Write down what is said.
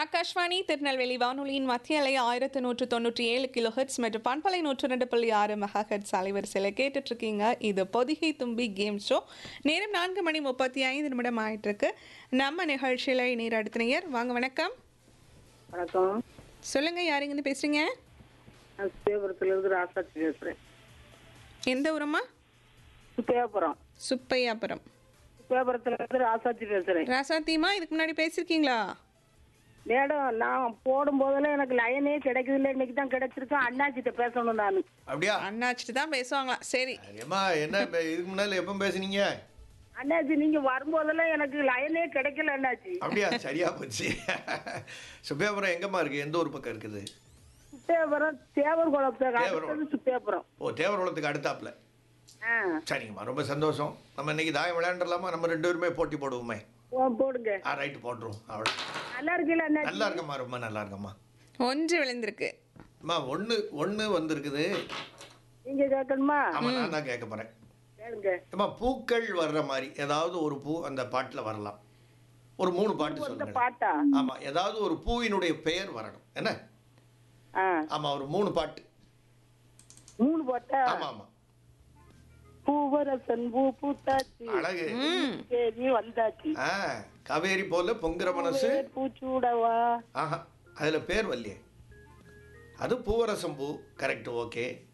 ஆகாஷ்வாணி திருநெல்வேலி வானொலியின் மத்திய அலை ஆயிரத்து நூற்று தொண்ணூற்றி ஏழு கிலோ ஹெட்ஸ் மற்றும் பண்பலை நூற்று ரெண்டு புள்ளி ஆறு மெகா ஹெட்ஸ் அலைவரிசையில் கேட்டுட்டு இருக்கீங்க இது பொதிகை தும்பி கேம் ஷோ நேரம் நான்கு மணி முப்பத்தி ஐந்து நிமிடம் ஆயிட்டு இருக்கு நம்ம நிகழ்ச்சியில் நீர் அடுத்த நேயர் வாங்க வணக்கம் வணக்கம் சொல்லுங்க யாருங்கன்னு பேசுறீங்க நான் சுப்பேபுரத்துல இருந்து ராசாத்தி பேசுறேன் எந்த ஊரம்மா சுப்பேபுரம் சுப்பையாபுரம் சுப்பேபுரத்துல இருந்து ராசாத்தி பேசுறேன் ராசாத்திமா இதுக்கு முன்னாடி பேசியிருக்கீங்களா மேடம் நான் போடும் போதெல்லாம் எனக்கு லைனே கிடைக்குது இல்லை இன்னைக்கு தான் கிடைச்சிருக்கு அண்ணாச்சிட்ட பேசணும் நான் அப்படியா அண்ணாச்சிட்டு தான் பேசுவாங்களாம் சரி ஏம்மா என்ன இப்ப இதுக்கு முன்னால எப்போ பேசுனீங்க அண்ணாச்சி நீங்க வரும்போதெல்லாம் எனக்கு லைனே கிடைக்கல அண்ணாச்சி அப்படியா சரியா போச்சு சுப்பேபுரம் எங்கம்மா இருக்கு எந்த ஊர் பக்கம் இருக்குது சுப்பேபுரம் தேவர் குளத்தை தேவர்குளம். அடுத்தது சுப்பேபுரம் ஓ தேவரகுளத்துக்கு அடுத்தாப்புல ஆ சரிங்கம்மா ரொம்ப சந்தோஷம் நம்ம இன்னைக்கு தாயம் விளையாண்டுலாமா நம்ம ரெண்டு பேருமே போட்டி போடுவோமே ஓ, போடுங்க ஆ ரைட்டு போட்டுருவோம் அவ்வளோ நல்லா இருக்கீங்களா அண்ணாச்சி நல்லா இருக்கம்மா ரொம்ப நல்லா இருக்கம்மா ஒன்று விழுந்திருக்கு அம்மா ஒன்று ஒன்று வந்திருக்குது நீங்க கேட்கணுமா ஆமாம் நான் தான் கேட்க போகிறேன் கேளுங்க அம்மா பூக்கள் வர்ற மாதிரி ஏதாவது ஒரு பூ அந்த பாட்டில் வரலாம் ஒரு மூணு பாட்டு இந்த சொல்லுங்க பாட்டா ஆமாம் ஏதாவது ஒரு பூவினுடைய பெயர் வரணும் என்ன ஆ ஆமாம் ஒரு மூணு பாட்டு மூணு பாட்டா ஆமாம் ஆமாம் பூவரசன் பூ பூத்தாச்சு அழகு கேள்வி வந்தாச்சு ஆ காவேரி போல பொங்குற மனசு பூச்சூடவா ஆஹா அதில் பேர் வரலையே அது பூவரசம் பூ கரெக்ட் ஓகே